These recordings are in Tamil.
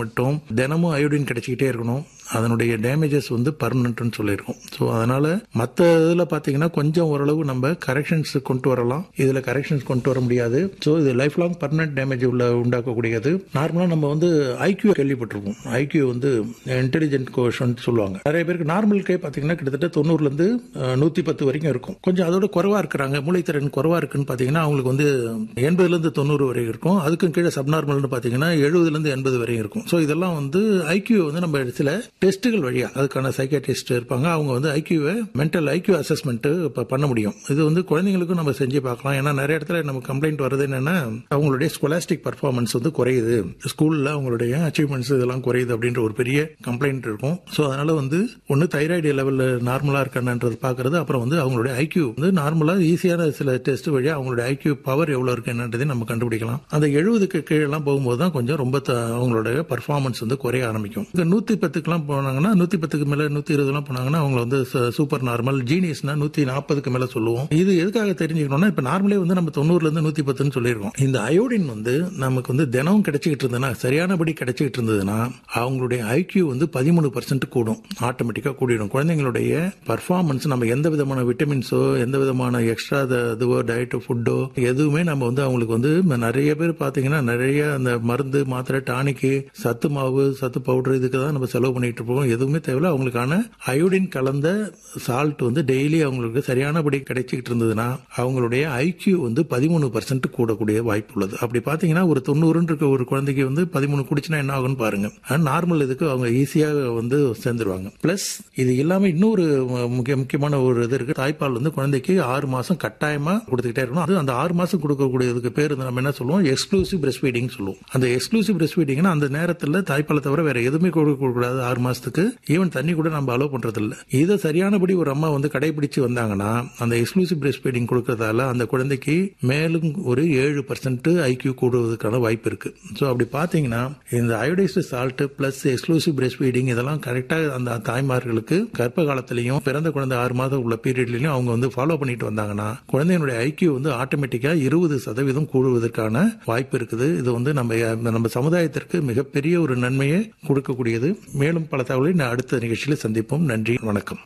மட்டும் தினமும் அயோடின் கிடைச்சிக்கிட்டே இருக்கணும் அதனுடைய டேமேஜஸ் வந்து பர்மனன்ட்னு சொல்லியிருக்கோம் ஸோ அதனால மற்ற இதில் பார்த்தீங்கன்னா கொஞ்சம் ஓரளவு நம்ம கரெக்ஷன்ஸ் கொண்டு வரலாம் இதில் கரெக்ஷன்ஸ் கொண்டு வர முடியாது ஸோ இது லைஃப் லாங் பர்மனன்ட் டேமேஜ் உள்ள உண்டாக்கக்கூடியது நார்மலாக நம்ம வந்து ஐக்யூ கேள்விப்பட்டிருப்போம் ஐக்யூ வந்து இன்டெலிஜென்ட் கோஷன் சொல்லுவாங்க நிறைய பேருக்கு நார்மலுக்கே பார்த்தீங்கன்னா கிட்டத்தட்ட தொண்ணூறுலேருந்து நூற்றி பத்து வரைக்கும் இருக்கும் கொஞ்சம் அதோட குறைவா இருக்கிறாங்க மூளைத்திறன் குறைவா இருக்குன்னு பார்த்தீங்கன்னா அவங்களுக்கு வந்து எண்பதுலேருந்து தொண்ணூறு வரைக்கும் இருக்கும் அதுக்கும் கீழே சப்நார்மல்னு பார்த்தீங்கன்னா எழுபதுலேருந்து எண்பது வரைக்கும் இருக்கும் ஸோ இதெல்லாம் வந்து ஐக்யூ வந்து நம்ம சில டெஸ்ட்டுகள் வழியா அதுக்கான சைக்காட்ரிஸ்ட் இருப்பாங்க அவங்க வந்து ஐக்யூவை மென்டல் ஐக்யூ அசஸ்மெண்ட் இப்போ பண்ண முடியும் இது வந்து குழந்தைங்களுக்கும் நம்ம செஞ்சு பார்க்கலாம் ஏன்னா நிறைய இடத்துல நம்ம கம்ப்ளைண்ட் வருது என்னன்னா அவங்களுடைய ஸ்கொலாஸ்டிக் பர்ஃபார்மன்ஸ் வந்து குறையுது ஸ்கூல்ல அவங்களுடைய அச்சீவ்மெண்ட்ஸ் இதெல்லாம் குறையுது அப்படின்ற ஒரு பெரிய கம்ப்ளைண்ட் இருக்கும் ஸோ அதனால வந்து ஒன்று தைராய்டு லெவலில் நார்மலா இருக்கான்ன்றது பார்க்கறது அப்புறம் வந்து அவங்களுடைய ஐக்யூ வந்து நார்மலா ஈஸியான சில டெஸ்ட் வழியா அவங்களுடைய ஐக்யூ பவர் எவ்வளவு இருக்கு என்னன்றதை நம்ம கண்டுபிடிக்கலாம் அந்த எழுபதுக்கு கீழெல்லாம் போகும்போது தான் கொஞ்சம் ரொம்ப த- அவங்களுடைய பர்ஃபார்மன்ஸ் வந்து குறைய ஆரம்பிக்கும் இந்த நூத்தி பத்துக்குலாம் போனாங்கன்னா நூத்தி பத்துக்கு மேல நூத்தி இருபதுலாம் போனாங்கன்னா அவங்க வந்து சூப்பர் நார்மல் ஜீனியஸ்னா நூத்தி நாற்பதுக்கு மேல சொல்லுவோம் இது எதுக்காக தெரிஞ்சுக்கணும்னா இப்ப நார்மலே வந்து நம்ம தொண்ணூறுல இருந்து நூத்தி பத்துன்னு சொல்லியிருக்கோம் இந்த அயோடின் வந்து நமக்கு வந்து தினமும் கிடைச்சிக்கிட்டு இருந்ததுன்னா சரியானபடி கிடைச்சிக்கிட்டு இருந்ததுன்னா அவங்களுடைய ஐக்யூ வந்து பதிமூணு பர்சன்ட் கூடும் ஆட்டோமேட்டிக்கா கூடிடும் குழந்தைங்களுடைய பர்ஃபார்மன்ஸ் நம்ம எந்த விதமான விட்டமின்ஸோ எந்த விதமான எக்ஸ்ட்ரா இதுவோ டயட்டோ ஃபுட்டோ எதுவுமே நம்ம வந்து அவங்களுக்கு வந்து நிறைய பேர் பாத்தீங்கன்னா நிறைய அந்த மருந்து மாத்திரை டானிக்கு சத்து மாவு சத்து பவுடர் இதுக்கு தான் நம்ம செலவு பண்ணிட்டு இருப்போம் எதுவுமே தேவையில்ல அவங்களுக்கான அயோடின் கலந்த சால்ட் வந்து டெய்லி அவங்களுக்கு சரியானபடி கிடைச்சிக்கிட்டு இருந்ததுன்னா அவங்களுடைய ஐக்யூ வந்து பதிமூணு பர்சன்ட் கூடக்கூடிய வாய்ப்பு உள்ளது அப்படி பாத்தீங்கன்னா ஒரு தொண்ணூறுன்னு இருக்க ஒரு குழந்தைக்கு வந்து பதிமூணு குடிச்சுனா என்ன ஆகும்னு பாருங்க நார்மல் இதுக்கு அவங்க ஈஸியாக வந்து சேர்ந்துருவாங்க பிளஸ் இது இல்லாம இன்னொரு முக்கிய முக்கியமான ஒரு இது இருக்கு தாய்ப்பால் வந்து குழந்தைக்கு ஆறு மாசம் கட்டாயமா கொடுத்துக்கிட்டே இருக்கணும் அது அந்த ஆறு மாசம் கொடுக்கக்கூடியதுக்கு பேர் வந்து நம்ம என்ன சொல்லுவோம் எக்ஸ்க்ளூசிவ் பிரஸ்ட் ஃபீடிங் சொல்லுவோம் அந்த எக்ஸ்க்ளூசிவ் பிரஸ்ட் ஃபீடிங்னா அந்த நேரத்தில் தாய்ப்பாலை தவிர வேற எதுவுமே கொடுக்க கூடாது ஆறு மாசத்துக்கு ஈவன் தண்ணி கூட நம்ம அலோவ் பண்றது இல்ல இதை சரியானபடி ஒரு அம்மா வந்து கடைபிடிச்சு வந்தாங்கன்னா அந்த எக்ஸ்க்ளூசிவ் பிரஸ்ட் ஃபீடிங் கொடுக்கறதால அந்த குழந்தைக்கு மேலும் ஒரு ஏழு பர்சன்ட் ஐக்யூ கூடுவதற்கான வாய்ப்பு இருக்கு ஸோ அப்படி பாத்தீங்கன்னா இந்த iodised salt plus exclusive breast feeding இதெல்லாம் கரெக்டா அந்த தாய்மார்களுக்கு கர்ப்ப காலத்திலையும் பிறந்த குழந்தை ஆறு மாதம் உள்ள பீரியட்லயும் அவங்க வந்து ஃபாலோ பண்ணிட்டு வந்தாங்கன்னா குழந்தையினுடைய ஐக்யூ வந்து ஆட்டோமேட்டிக்கா இருபது சதவீதம் கூடுவதற்கான வாய்ப்பு இருக்குது இது வந்து நம்ம நம்ம சமுதாயத்திற்கு மிகப்பெரிய ஒரு நன்மையை கொடுக்கக்கூடியது மேலும் பல தகவலை நான் அடுத்த நிகழ்ச்சியில் சந்திப்போம் நன்றி வணக்கம்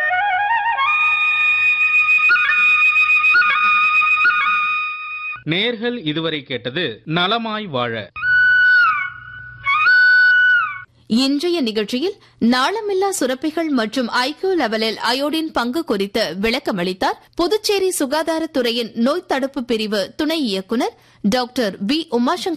நேர்கள் இதுவரை கேட்டது நலமாய் வாழ இன்றைய நிகழ்ச்சியில் நாளமில்லா சுரப்பிகள் மற்றும் ஐக்யூ லெவலில் அயோடின் பங்கு குறித்து விளக்கமளித்தார் புதுச்சேரி சுகாதாரத்துறையின் நோய் தடுப்பு பிரிவு துணை இயக்குநர் டாக்டர் வி உமாசங்கர்